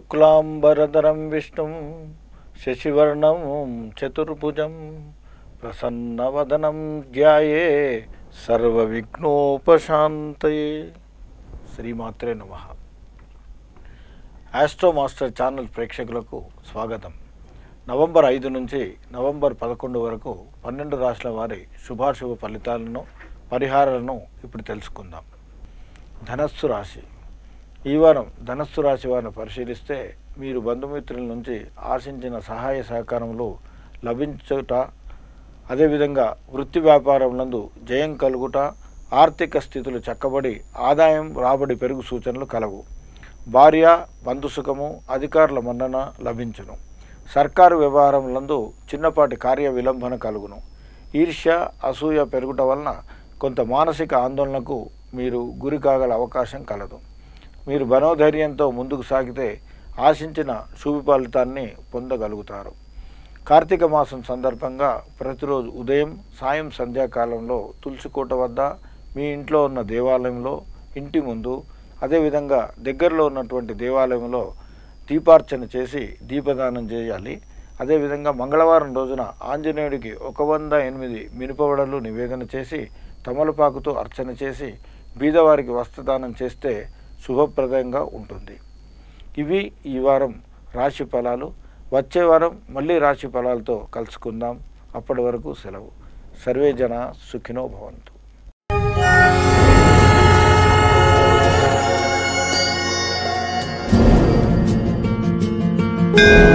శుక్లాంబరధరం విష్ణుం శశివర్ణం చతుర్భుజం ప్రసన్నవదనం ధ్యాయే సర్వవిఘ్నోపశాంతయే శ్రీమాత్రే నమ ఆస్ట్రో మాస్టర్ ఛానల్ ప్రేక్షకులకు స్వాగతం నవంబర్ ఐదు నుంచి నవంబర్ పదకొండు వరకు పన్నెండు రాష్ట్రాల వారి శుభాశుభ ఫలితాలను పరిహారాలను ఇప్పుడు తెలుసుకుందాం ధనస్సు రాశి ఈ వారం ధనస్సు రాశి వారిని పరిశీలిస్తే మీరు బంధుమిత్రుల నుంచి ఆశించిన సహాయ సహకారములు లభించుట అదేవిధంగా వృత్తి వ్యాపారములందు జయం కలుగుట ఆర్థిక స్థితులు చక్కబడి ఆదాయం రాబడి పెరుగు సూచనలు కలవు భార్య బంధుసుఖము అధికారుల మన్నన లభించును సర్కారు వ్యవహారములందు చిన్నపాటి కార్య విలంబన కలుగును ఈర్ష్య అసూయ పెరుగుట వలన కొంత మానసిక ఆందోళనకు మీరు గురి కాగల అవకాశం కలదు మీరు మనోధైర్యంతో ముందుకు సాగితే ఆశించిన శుభ ఫలితాన్ని పొందగలుగుతారు కార్తీక మాసం సందర్భంగా ప్రతిరోజు ఉదయం సాయం సంధ్యాకాలంలో తులసికోట వద్ద మీ ఇంట్లో ఉన్న దేవాలయంలో ఇంటి ముందు అదేవిధంగా దగ్గరలో ఉన్నటువంటి దేవాలయంలో దీపార్చన చేసి దీపదానం చేయాలి అదేవిధంగా మంగళవారం రోజున ఆంజనేయుడికి ఒక వంద ఎనిమిది మినపవడలు నివేదన చేసి తమలపాకుతో అర్చన చేసి బీదవారికి వస్త్రదానం చేస్తే శుభప్రదంగా ఉంటుంది ఇవి ఈ వారం రాశి ఫలాలు వచ్చే వారం మళ్ళీ రాశి ఫలాలతో కలుసుకుందాం అప్పటి వరకు సెలవు సర్వే జన సుఖినో భవంతు thank you